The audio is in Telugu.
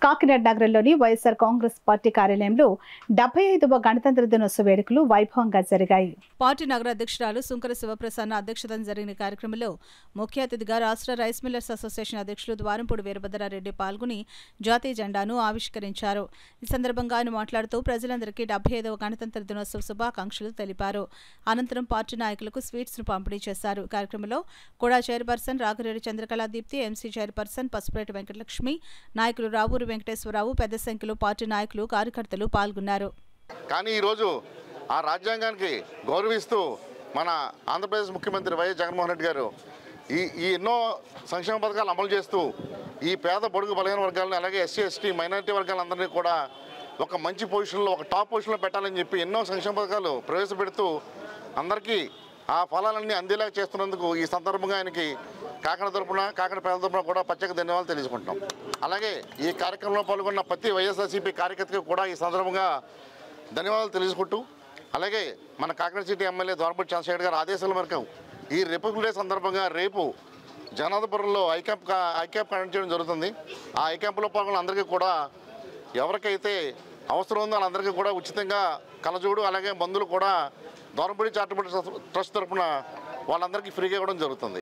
కాకినాడ నగరంలోని వైఎస్ఆర్ కాంగ్రెస్ పార్టీ కార్యాలయంలో డెబ్బై ఐదవ గణతంత్ర దినోత్సవ వేడుకలు వైభవంగా జరిగాయి పార్టీ నగర అధ్యక్షురాలు సుంకర శివప్రసన్న అధ్యక్షతన జరిగిన కార్యక్రమంలో ముఖ్య అతిథిగా రాష్ట్ర రైస్ మిల్లర్స్ అసోసియేషన్ అధ్యక్షులు ద్వారంపూడి వీరభద్రారెడ్డి పాల్గొని జాతీయ జెండాను ఆవిష్కరించారు ఈ సందర్భంగా ఆయన మాట్లాడుతూ ప్రజలందరికీ డెబ్బై ఐదవ గణతంత్ర దినోత్సవ శుభాకాంక్షలు తెలిపారు అనంతరం పార్టీ నాయకులకు స్వీట్స్ ను పంపిణీ చేశారు కార్యక్రమంలో కూడా chairperson Raghareddy Chandrakala Deepthi MC chairperson Pasupureti Venkatalakshmi నాయకులు రావూరి వెంకటేశ్వరరావు పెద్ద సంఖ్యలో పార్టీ నాయకులు కార్యకర్తలు పాల్గొన్నారు కానీ ఈరోజు ఆ రాజ్యాంగానికి గౌరవిస్తూ మన ఆంధ్రప్రదేశ్ ముఖ్యమంత్రి వైఎస్ జగన్మోహన్ రెడ్డి గారు ఈ ఈ ఎన్నో సంక్షేమ పథకాలు అమలు చేస్తూ ఈ పేద పొడుగు బలహీన వర్గాలను అలాగే ఎస్సీ ఎస్టీ మైనారిటీ వర్గాలందరినీ కూడా ఒక మంచి పొజిషన్లో ఒక టాప్ పొజిషన్లో పెట్టాలని చెప్పి ఎన్నో సంక్షేమ పథకాలు ప్రవేశపెడుతూ అందరికీ ఆ ఫలాలన్నీ అందేలా చేస్తున్నందుకు ఈ సందర్భంగా ఆయనకి కాకినాడ తరపున కాకినాడ ప్రజల తరపున కూడా ప్రత్యేక ధన్యవాదాలు తెలియజేసుకుంటున్నాం అలాగే ఈ కార్యక్రమంలో పాల్గొన్న ప్రతి వైఎస్ఆర్సీపీ కార్యకర్తకు కూడా ఈ సందర్భంగా ధన్యవాదాలు తెలియజేసుకుంటూ అలాగే మన కాకినాడ సిటీ ఎమ్మెల్యే ద్వారపూడి చంద్రశేఖర్ గారి ఆదేశాల మేరకు ఈ రిపబ్లిక్ డే సందర్భంగా రేపు జనాదపురంలో ఐక్యాంప్ కా- ఐక్యాంప్ కండక్ట్ చేయడం జరుగుతుంది ఆ ఐక్యాంప్లో పాల్గొన్న అందరికీ కూడా ఎవరికైతే అవసరం ఉందో వాళ్ళందరికీ కూడా ఉచితంగా కలజోడు అలాగే మందులు కూడా దూరంపూడి చారిటబుల్ ట్రస్ట్ తరఫున వాళ్ళందరికీ ఫ్రీగా ఇవ్వడం జరుగుతుంది